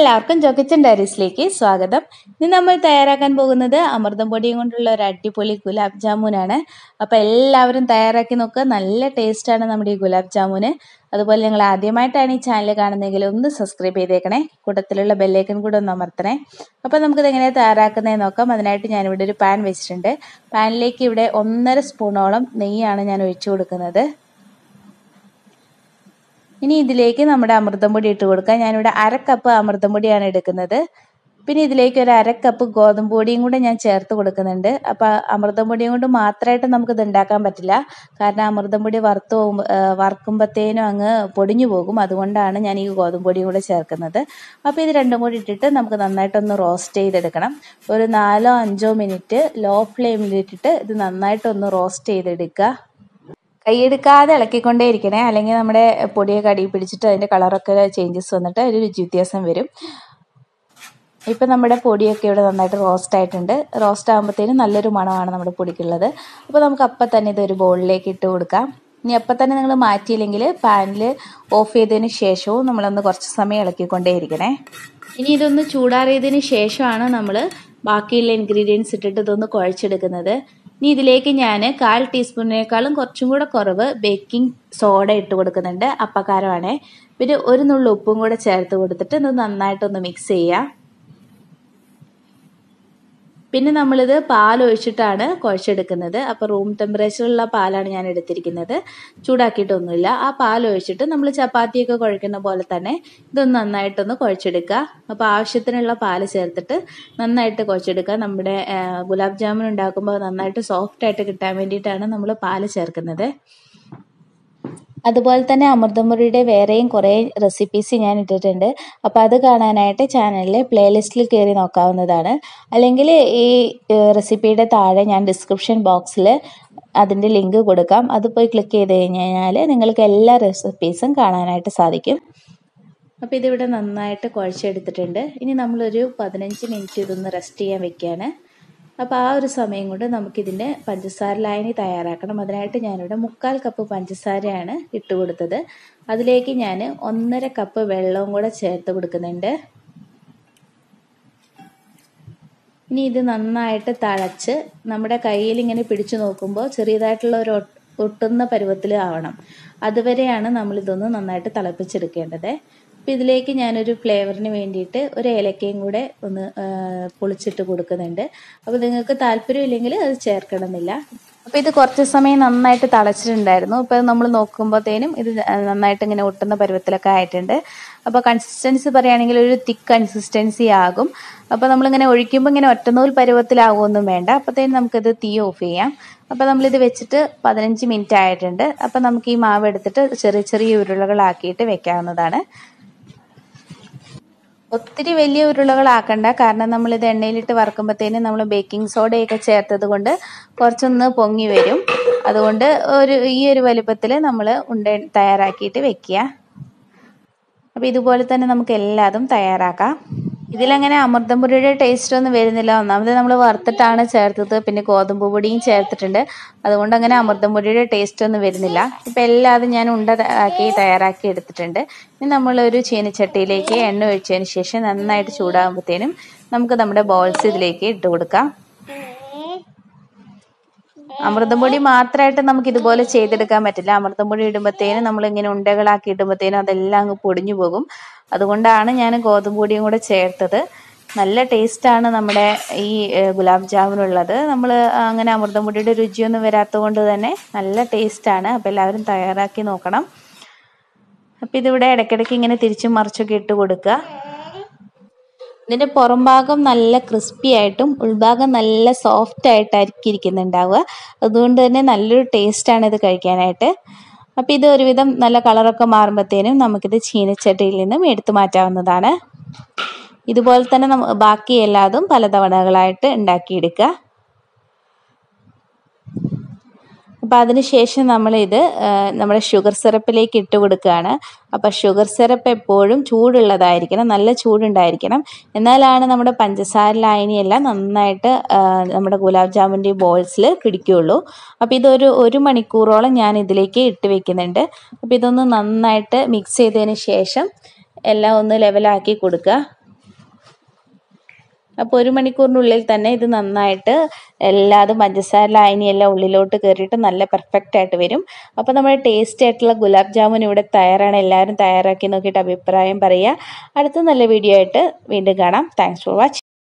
എല്ലാവർക്കും ജോക്കച്ചൻ ഡയറീസിലേക്ക് സ്വാഗതം ഇന്ന് നമ്മൾ തയ്യാറാക്കാൻ പോകുന്നത് അമൃതം പൊടിയും കൊണ്ടുള്ള ഒരു അടിപൊളി ഗുലാബ് ജാമുനാണ് അപ്പോൾ എല്ലാവരും തയ്യാറാക്കി നോക്കുക നല്ല ടേസ്റ്റാണ് നമ്മുടെ ഈ ഗുലാബ് ജാമുന് അതുപോലെ നിങ്ങൾ ആദ്യമായിട്ടാണ് ഈ ചാനൽ കാണുന്നതെങ്കിൽ ഒന്ന് സബ്സ്ക്രൈബ് ചെയ്തേക്കണേ കൂട്ടത്തിലുള്ള ബെല്ലൈക്കൻ കൂടെ ഒന്ന് അമർത്തണേ അപ്പോൾ നമുക്കിത് എങ്ങനെ തയ്യാറാക്കുന്നതെന്ന് നോക്കാം അതിനായിട്ട് ഞാനിവിടെ ഒരു പാൻ വെച്ചിട്ടുണ്ട് പാനിലേക്ക് ഇവിടെ ഒന്നര സ്പൂണോളം നെയ്യാണ് ഞാൻ ഒഴിച്ചു കൊടുക്കുന്നത് ഇനി ഇതിലേക്ക് നമ്മുടെ അമൃതം പൊടി ഇട്ട് കൊടുക്കാം ഞാനിവിടെ അര കപ്പ് അമൃതം പൊടിയാണ് എടുക്കുന്നത് പിന്നെ ഇതിലേക്ക് ഒരു അര കപ്പ് ഗോതമ്പ് പൊടിയും കൂടെ ഞാൻ ചേർത്ത് കൊടുക്കുന്നുണ്ട് അപ്പോൾ അമൃതം പൊടിയും കൊണ്ട് മാത്രമായിട്ട് നമുക്കിത് ഉണ്ടാക്കാൻ പറ്റില്ല കാരണം അമൃതം പൊടി വറുത്ത് വറുക്കുമ്പോഴത്തേനും അങ്ങ് പൊടിഞ്ഞു പോകും അതുകൊണ്ടാണ് ഞാൻ ഈ ഗോതമ്പ് പൊടിയും കൂടെ ചേർക്കുന്നത് അപ്പോൾ ഇത് രണ്ടും കൂടി ഇട്ടിട്ട് നമുക്ക് നന്നായിട്ടൊന്ന് റോസ്റ്റ് ചെയ്തെടുക്കണം ഒരു നാലോ അഞ്ചോ മിനിറ്റ് ലോ ഫ്ലെയിമിലിട്ടിട്ട് ഇത് നന്നായിട്ടൊന്ന് റോസ്റ്റ് ചെയ്തെടുക്കുക കൈയെടുക്കാതെ ഇളക്കിക്കൊണ്ടേ ഇരിക്കണേ അല്ലെങ്കിൽ നമ്മുടെ പൊടിയൊക്കെ അടി പിടിച്ചിട്ട് അതിൻ്റെ കളറൊക്കെ ചേഞ്ചസ് വന്നിട്ട് ഒരു രുചി വ്യത്യാസം വരും ഇപ്പം നമ്മുടെ പൊടിയൊക്കെ ഇവിടെ നന്നായിട്ട് റോസ്റ്റ് ആയിട്ടുണ്ട് റോസ്റ്റ് ആകുമ്പോഴത്തേനും നല്ലൊരു മണമാണ് നമ്മുടെ പൊടിക്കുള്ളത് അപ്പോൾ നമുക്ക് അപ്പം തന്നെ ഇതൊരു ബൗളിലേക്ക് ഇട്ട് കൊടുക്കാം ഇനി അപ്പം തന്നെ നിങ്ങൾ മാറ്റിയില്ലെങ്കിൽ പാനിൽ ഓഫ് ചെയ്തതിന് ശേഷവും നമ്മളൊന്ന് കുറച്ച് സമയം ഇളക്കിക്കൊണ്ടേ ഇരിക്കണേ ഇനി ഇതൊന്ന് ചൂടാറിയതിന് ശേഷമാണ് നമ്മൾ ബാക്കിയുള്ള ഇൻഗ്രീഡിയൻസ് ഇട്ടിട്ട് ഇതൊന്ന് കുഴച്ചെടുക്കുന്നത് ഇനി ഇതിലേക്ക് ഞാൻ കാൽ ടീസ്പൂണിനേക്കാളും കുറച്ചും കൂടെ കുറവ് ബേക്കിംഗ് സോഡ ഇട്ട് കൊടുക്കുന്നുണ്ട് അപ്പക്കാരമാണ് പിന്നെ ഒരു നുള്ളു ഉപ്പും കൂടെ ചേർത്ത് കൊടുത്തിട്ട് ഇത് നന്നായിട്ടൊന്ന് മിക്സ് ചെയ്യുക പിന്നെ നമ്മളിത് പാൽ ഒഴിച്ചിട്ടാണ് കുഴച്ചെടുക്കുന്നത് അപ്പോൾ റൂം ടെമ്പറേച്ചറിലുള്ള പാലാണ് ഞാൻ എടുത്തിരിക്കുന്നത് ചൂടാക്കിയിട്ടൊന്നുമില്ല ആ പാൽ ഒഴിച്ചിട്ട് നമ്മൾ ചപ്പാത്തിയൊക്കെ കുഴക്കുന്ന പോലെ തന്നെ ഇതൊന്ന് നന്നായിട്ടൊന്ന് കുഴച്ചെടുക്കുക അപ്പോൾ ആവശ്യത്തിനുള്ള പാൽ ചേർത്തിട്ട് നന്നായിട്ട് കുഴച്ചെടുക്കുക നമ്മുടെ ഗുലാബ് ജാമുൻ ഉണ്ടാക്കുമ്പോൾ നന്നായിട്ട് സോഫ്റ്റ് ആയിട്ട് കിട്ടാൻ വേണ്ടിയിട്ടാണ് നമ്മൾ പാൽ ചേർക്കുന്നത് അതുപോലെ തന്നെ അമൃതമുറിയുടെ വേറെയും കുറേ റെസിപ്പീസ് ഞാൻ ഇട്ടിട്ടുണ്ട് അപ്പോൾ അത് കാണാനായിട്ട് ചാനലിലെ പ്ലേലിസ്റ്റിൽ കയറി നോക്കാവുന്നതാണ് അല്ലെങ്കിൽ ഈ റെസിപ്പിയുടെ താഴെ ഞാൻ ഡിസ്ക്രിപ്ഷൻ ബോക്സിൽ അതിൻ്റെ ലിങ്ക് കൊടുക്കാം അത് പോയി ക്ലിക്ക് ചെയ്ത് കഴിഞ്ഞാൽ നിങ്ങൾക്ക് എല്ലാ റെസിപ്പീസും കാണാനായിട്ട് സാധിക്കും അപ്പോൾ ഇതിവിടെ നന്നായിട്ട് കുഴച്ചെടുത്തിട്ടുണ്ട് ഇനി നമ്മളൊരു പതിനഞ്ച് മിനിറ്റ് ഇതൊന്ന് റെസ്റ്റ് ചെയ്യാൻ വെക്കുകയാണ് അപ്പോൾ ആ ഒരു സമയം കൊണ്ട് നമുക്കിതിൻ്റെ പഞ്ചസാര ലായനി തയ്യാറാക്കണം അതിനായിട്ട് ഞാനിവിടെ മുക്കാൽ കപ്പ് പഞ്ചസാരയാണ് ഇട്ട് കൊടുത്തത് അതിലേക്ക് ഞാൻ ഒന്നര കപ്പ് വെള്ളവും കൂടെ ചേർത്ത് കൊടുക്കുന്നുണ്ട് ഇനി ഇത് നന്നായിട്ട് തളച്ച് നമ്മുടെ കയ്യിൽ ഇങ്ങനെ പിടിച്ചു നോക്കുമ്പോൾ ചെറിയതായിട്ടുള്ള ഒരു ഒട്ടുന്ന പരുവത്തിൽ ആവണം അതുവരെയാണ് നമ്മളിതൊന്ന് നന്നായിട്ട് തിളപ്പിച്ചെടുക്കേണ്ടത് അപ്പോൾ ഇതിലേക്ക് ഞാനൊരു ഫ്ലേവറിന് വേണ്ടിയിട്ട് ഒരു ഏലക്കയും കൂടെ ഒന്ന് പൊളിച്ചിട്ട് കൊടുക്കുന്നുണ്ട് അപ്പോൾ നിങ്ങൾക്ക് താല്പര്യമില്ലെങ്കിൽ അത് ചേർക്കണമെന്നില്ല അപ്പോൾ ഇത് കുറച്ച് സമയം നന്നായിട്ട് തിളച്ചിട്ടുണ്ടായിരുന്നു ഇപ്പോൾ നമ്മൾ നോക്കുമ്പോഴത്തേനും ഇത് നന്നായിട്ട് ഇങ്ങനെ ഒട്ടുന്ന പരുവത്തിലൊക്കെ ആയിട്ടുണ്ട് അപ്പോൾ കൺസിസ്റ്റൻസി പറയുകയാണെങ്കിൽ ഒരു തിക്ക് കൺസിസ്റ്റൻസി ആകും അപ്പോൾ നമ്മളിങ്ങനെ ഒഴിക്കുമ്പോൾ ഇങ്ങനെ ഒറ്റനൂൽ പരുവത്തിലാകുമൊന്നും വേണ്ട അപ്പോഴത്തേനും നമുക്കിത് തീ ഓഫ് ചെയ്യാം അപ്പോൾ നമ്മളിത് വെച്ചിട്ട് പതിനഞ്ച് മിനിറ്റ് ആയിട്ടുണ്ട് അപ്പോൾ നമുക്ക് ഈ മാവ് എടുത്തിട്ട് ചെറിയ ചെറിയ ഉരുളകളാക്കിയിട്ട് വെക്കാവുന്നതാണ് ഒത്തിരി വലിയ ഉരുളകളാക്കണ്ട കാരണം നമ്മളിത് എണ്ണയിലിട്ട് വറക്കുമ്പോഴത്തേനും നമ്മൾ ബേക്കിംഗ് സോഡയൊക്കെ ചേർത്തത് കൊണ്ട് കുറച്ചൊന്ന് പൊങ്ങി വരും അതുകൊണ്ട് ഒരു ഈ ഒരു വലുപ്പത്തിൽ നമ്മൾ ഉണ്ട തയ്യാറാക്കിയിട്ട് വെക്കുക അപ്പോൾ ഇതുപോലെ തന്നെ നമുക്ക് എല്ലാതും തയ്യാറാക്കാം ഇതിലങ്ങനെ അമൃതം പൊടിയുടെ ടേസ്റ്റ് ഒന്നും വരുന്നില്ല ഒന്നാമത് നമ്മൾ വറുത്തിട്ടാണ് ചേർത്തത് പിന്നെ ഗോതമ്പ് പൊടിയും ചേർത്തിട്ടുണ്ട് അതുകൊണ്ട് അങ്ങനെ അമൃതം പൊടിയുടെ ടേസ്റ്റ് ഒന്നും വരുന്നില്ല ഇപ്പം എല്ലാതും ഞാൻ ഉണ്ട ആക്കി തയ്യാറാക്കി എടുത്തിട്ടുണ്ട് ഇനി നമ്മളൊരു ചീനച്ചട്ടിയിലേക്ക് എണ്ണ ഒഴിച്ചതിന് ശേഷം നന്നായിട്ട് ചൂടാകുമ്പോഴത്തേനും നമുക്ക് നമ്മുടെ ബോൾസ് ഇതിലേക്ക് ഇട്ട് കൊടുക്കാം അമൃതം പൊടി മാത്രമായിട്ട് നമുക്ക് ഇതുപോലെ ചെയ്തെടുക്കാൻ പറ്റില്ല അമൃതം പൊടി ഇടുമ്പോഴത്തേനും നമ്മൾ ഇങ്ങനെ ഉണ്ടകളാക്കി ഇടുമ്പോഴത്തേനും അതെല്ലാം അങ്ങ് പൊടിഞ്ഞു പോകും അതുകൊണ്ടാണ് ഞാൻ ഗോതമ്പ് പൊടിയും കൂടെ ചേർത്തത് നല്ല ടേസ്റ്റാണ് നമ്മുടെ ഈ ഗുലാബ് ജാമുനുള്ളത് നമ്മൾ അങ്ങനെ അമൃതം പൊടിയുടെ രുചിയൊന്നും വരാത്തത് കൊണ്ട് തന്നെ നല്ല ടേസ്റ്റാണ് അപ്പോൾ എല്ലാവരും തയ്യാറാക്കി നോക്കണം അപ്പോൾ ഇതിവിടെ ഇടയ്ക്കിടയ്ക്ക് ഇങ്ങനെ തിരിച്ചും മറിച്ചൊക്കെ ഇട്ട് കൊടുക്കുക ഇതിൻ്റെ പുറം ഭാഗം നല്ല ക്രിസ്പി ആയിട്ടും ഉൾഭാഗം നല്ല സോഫ്റ്റ് ആയിട്ടായിരിക്കും ഇരിക്കുന്നുണ്ടാവുക അതുകൊണ്ട് തന്നെ നല്ലൊരു ടേസ്റ്റാണ് ഇത് കഴിക്കാനായിട്ട് അപ്പോൾ ഇത് ഒരുവിധം നല്ല കളറൊക്കെ മാറുമ്പോഴത്തേനും നമുക്കിത് ചീനച്ചട്ടിയിൽ നിന്നും എടുത്തു മാറ്റാവുന്നതാണ് ഇതുപോലെ തന്നെ ബാക്കി എല്ലാതും പലതവണകളായിട്ട് ഉണ്ടാക്കിയെടുക്കുക അപ്പോൾ അതിന് ശേഷം നമ്മളിത് നമ്മുടെ ഷുഗർ സിറപ്പിലേക്ക് ഇട്ട് കൊടുക്കുകയാണ് അപ്പോൾ ഷുഗർ സിറപ്പ് എപ്പോഴും ചൂടുള്ളതായിരിക്കണം നല്ല ചൂടുണ്ടായിരിക്കണം എന്നാലാണ് നമ്മുടെ പഞ്ചസാര ലായനിയെല്ലാം നന്നായിട്ട് നമ്മുടെ ഗുലാബ് ജാമുൻ്റെ ബോൾസിൽ പിടിക്കുകയുള്ളൂ അപ്പോൾ ഇതൊരു ഒരു മണിക്കൂറോളം ഞാൻ ഇതിലേക്ക് ഇട്ട് വെക്കുന്നുണ്ട് അപ്പോൾ ഇതൊന്ന് നന്നായിട്ട് മിക്സ് ചെയ്തതിന് ശേഷം എല്ലാം ഒന്ന് ലെവലാക്കി കൊടുക്കുക അപ്പോൾ ഒരു മണിക്കൂറിനുള്ളിൽ തന്നെ ഇത് നന്നായിട്ട് എല്ലാതും പഞ്ചസാര ലായനിയെല്ലാം ഉള്ളിലോട്ട് കയറിയിട്ട് നല്ല പെർഫെക്റ്റ് ആയിട്ട് വരും അപ്പോൾ നമ്മുടെ ടേസ്റ്റി ആയിട്ടുള്ള ഗുലാബ് ജാമുൻ ഇവിടെ തയ്യാറാണ് എല്ലാവരും തയ്യാറാക്കി നോക്കിയിട്ട് അഭിപ്രായം പറയുക അടുത്ത നല്ല വീഡിയോ ആയിട്ട് വീണ്ടും കാണാം താങ്ക്സ് ഫോർ വാച്ചിങ്